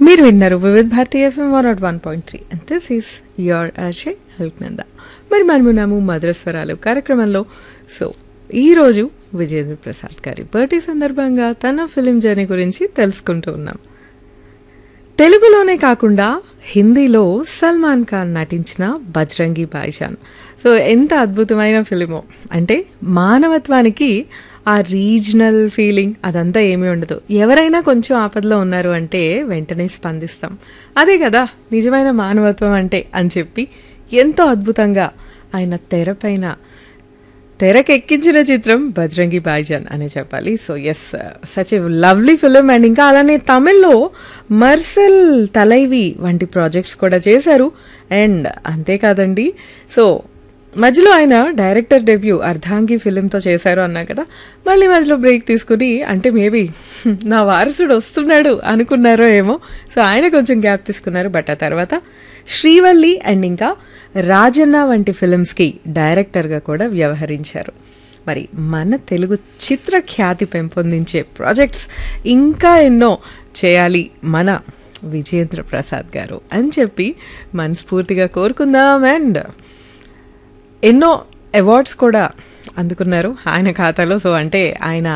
మీరు విన్నారు Vividh Bharati FM one nought one point three and this is your Ajay హెల్క్నంద మరి మనమున్నాము మధురస్వరాలు కార్యక్రమంలో సో ఈరోజు విజేంద్ర ప్రసాద్ గారి బర్త్డే సందర్భంగా తన ఫిలిం జర్నీ గురించి తెలుసుకుంటూ ఉన్నాం తెలుగులోనే కాకుండా హిందీలో సల్మాన్ ఖాన్ నటించిన బజ్రంగి భాయిజాన్ సో ఎంత అద్భుతమైన ఫిలిమో అంటే మానవత్వానికి ఆ రీజనల్ ఫీలింగ్ అదంతా ఏమీ ఉండదు ఎవరైనా కొంచెం ఆపదలో ఉన్నారు అంటే వెంటనే స్పందిస్తాం అదే కదా నిజమైన మానవత్వం అంటే అని చెప్పి ఎంతో అద్భుతంగా ఆయన తెరపైన తెరకెక్కించిన చిత్రం బజ్రంగి భాయిజాన్ అనే చెప్పాలి so is such a lovely film and ఇంకా అలానే తమిళ్లో మర్సెల్ తలైవి వంటి ప్రాజెక్ట్స్ కూడా చేశారు అండ్ అంతేకాదండి సో మధ్యలో ఆయన డైరెక్టర్ డెబ్యూ అర్ధాంగి ఫిలింతో చేశారు అన్నా కదా మళ్ళీ మధ్యలో బ్రేక్ తీసుకుని అంటే మేబీ నా వారసుడు వస్తున్నాడు అనుకున్నారో ఏమో సో ఆయన కొంచెం గ్యాప్ తీసుకున్నారు బట్ ఆ తర్వాత శ్రీవల్లి అండ్ ఇంకా రాజన్న వంటి ఫిలిమ్స్కి డైరెక్టర్గా కూడా వ్యవహరించారు మరి మన తెలుగు చిత్ర ఖ్యాతి పెంపొందించే ప్రాజెక్ట్స్ ఇంకా ఎన్నో చేయాలి మన విజేంద్ర ప్రసాద్ గారు అని చెప్పి మనస్ఫూర్తిగా కోరుకుందాం అండ్ ఎన్నో అవార్డ్స్ కూడా అందుకున్నారు ఆయన ఖాతాలో సో అంటే ఆయన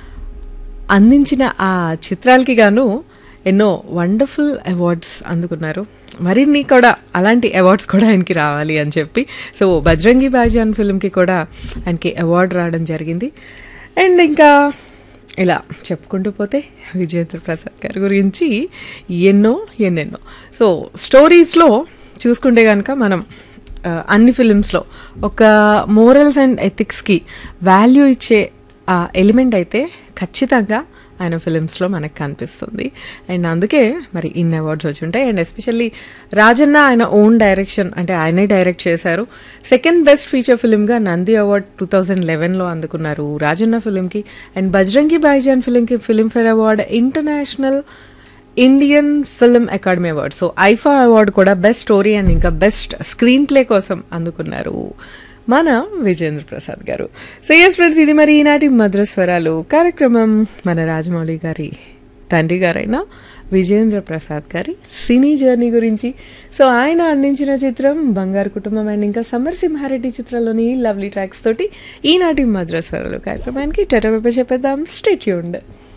అందించిన ఆ చిత్రాలకి గాను ఎన్నో వండర్ఫుల్ అవార్డ్స్ అందుకున్నారు మరిన్ని కూడా అలాంటి అవార్డ్స్ కూడా ఆయనకి రావాలి అని చెప్పి సో బజ్రంగి బాజాన్ ఫిల్మ్కి కూడా ఆయనకి అవార్డు రావడం జరిగింది అండ్ ఇంకా ఇలా చెప్పుకుంటూ పోతే విజేంద్ర ప్రసాద్ గారి గురించి ఎన్నో ఎన్నెన్నో సో స్టోరీస్లో చూసుకుంటే కనుక మనం అన్ని ఫిలిమ్స్లో ఒక మోరల్స్ అండ్ ఎథిక్స్కి వాల్యూ ఇచ్చే ఎలిమెంట్ అయితే ఖచ్చితంగా ఆయన ఫిలిమ్స్లో మనకు కనిపిస్తుంది అండ్ అందుకే మరి ఇన్ అవార్డ్స్ వచ్చి ఉంటాయి అండ్ ఎస్పెషల్లీ రాజన్న ఆయన ఓన్ డైరెక్షన్ అంటే ఆయనే డైరెక్ట్ చేశారు సెకండ్ బెస్ట్ ఫీచర్ ఫిలింగా నంది అవార్డ్ టూ థౌజండ్ లెవెన్లో అందుకున్నారు రాజన్న ఫిలింకి అండ్ బజ్రంగి బాయిజాన్ ఫిలింకి Filmfare award international Indian film academy award so IIFA award కూడా బెస్ట్ స్టోరీ అండ్ ఇంకా బెస్ట్ స్క్రీన్ ప్లే కోసం అందుకున్నారు మన విజేంద్ర ప్రసాద్ గారు సో ఎస్ ఫ్రెండ్స్ ఇది మరి ఈనాటి మధురస్వరాలు కార్యక్రమం మన రాజమౌళి గారి తండ్రి గారైన విజేంద్ర ప్రసాద్ గారి సినీ జర్నీ గురించి సో ఆయన అందించిన చిత్రం బంగారు కుటుంబం అండ్ ఇంకా సమరసింహారెడ్డి చిత్రంలోని లవ్లీ ట్రాక్స్ తోటి ఈనాటి మద్రస్వరాలు కార్యక్రమానికి టెటవెప్ప చెప్పేద్దాం స్టేట్యూండ్